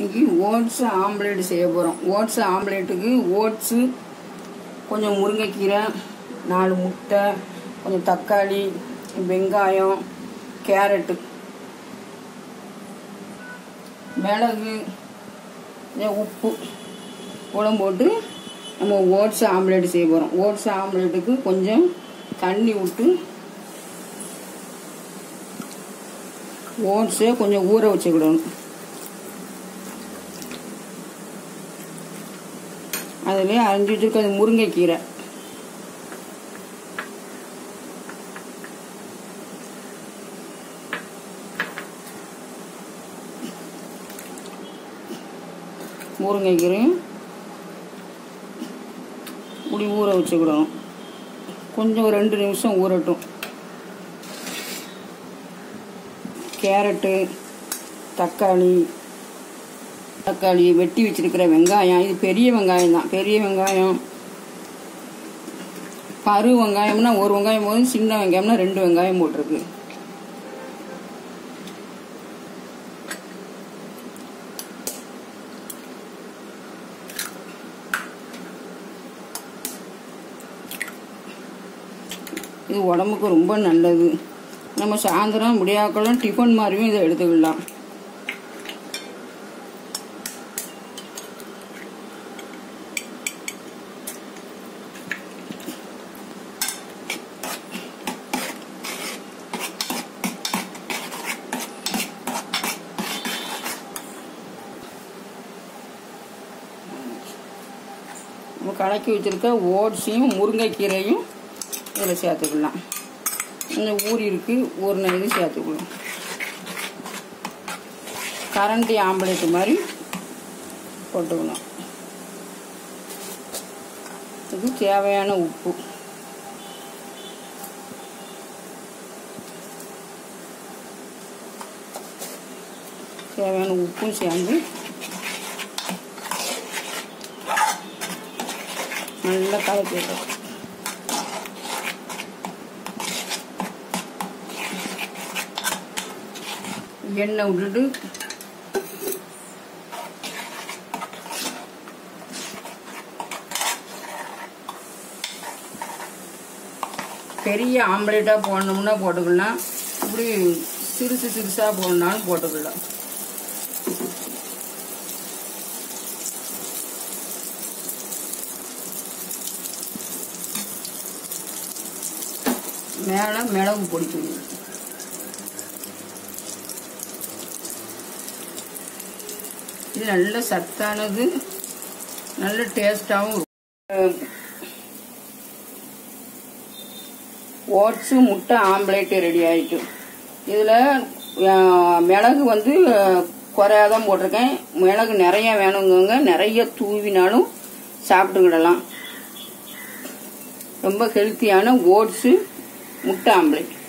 இன்னைக்கு oats omelette செய்ய போகிறோம் ஓட்ஸ் ஆம்லேட்டுக்கு ஓட்ஸு கொஞ்சம் முருங்கைக்கீரை நாலு முட்டை கொஞ்சம் தக்காளி வெங்காயம் கேரட்டு மிளகு கொஞ்சம் உப்பு உரம் போட்டு நம்ம ஓட்ஸ் ஆம்லேட் செய்ய போகிறோம் ஓட்ஸ் ஆம்லேட்டுக்கு கொஞ்சம் தண்ணி விட்டு ஓட்ஸை கொஞ்சம் ஊற வச்சுக்கிடணும் அதுலேயே அரிஞ்சு வச்சுருக்க அது முருங்கைக்கீரை முருங்கைக்கீரையும் இப்படி ஊற வச்சுக்கிடணும் கொஞ்சம் ஒரு ரெண்டு நிமிஷம் ஊறட்டும் கேரட்டு தக்காளி தக்காளி வெட்டி வச்சிருக்கிற வெங்காயம் இது பெரிய வெங்காயம் தான் பெரிய வெங்காயம் பரு வெங்காயம்னா ஒரு வெங்காயம் போதும் சின்ன வெங்காயம்னா ரெண்டு வெங்காயம் போட்டிருக்கு இது உடம்புக்கு ரொம்ப நல்லது நம்ம சாயந்தரம் முடியாக்கலாம் டிஃபன் மாதிரியும் இதை எடுத்துக்கலாம் நம்ம கலக்கி வச்சுருக்க ஓட்ஸையும் முருங்கைக்கீரையும் இதில் சேர்த்துக்கலாம் கொஞ்சம் ஊறி இருக்கு ஊறின இது சேர்த்துக்கலாம் கரண்டி ஆம்பலேட்டு மாதிரி போட்டுக்கணும் இது தேவையான உப்பு தேவையான உப்பும் சேர்ந்து நல்லா கலக்கி வைக்கணும் எண்ணெய் விட்டுட்டு பெரிய ஆம்லேட்டாக போடணும்னா போட்டுக்கலாம் இப்படி சிறுசு சிறுசாக போடணும்னாலும் போட்டுக்கலாம் மேலே மிளகு பொடிக்கணும் இது நல்ல சத்தானது நல்ல டேஸ்டாகவும் ஓட்ஸு முட்டை ஆம்லேட்டு ரெடி ஆயிட்டு இதில் மிளகு வந்து குறையாதான் போட்டிருக்கேன் மிளகு நிறைய வேணுங்கங்க நிறைய தூவினாலும் சாப்பிட்டுக்கிடலாம் ரொம்ப ஹெல்த்தியான ஓட்ஸு முட்டை ஆம்லேட்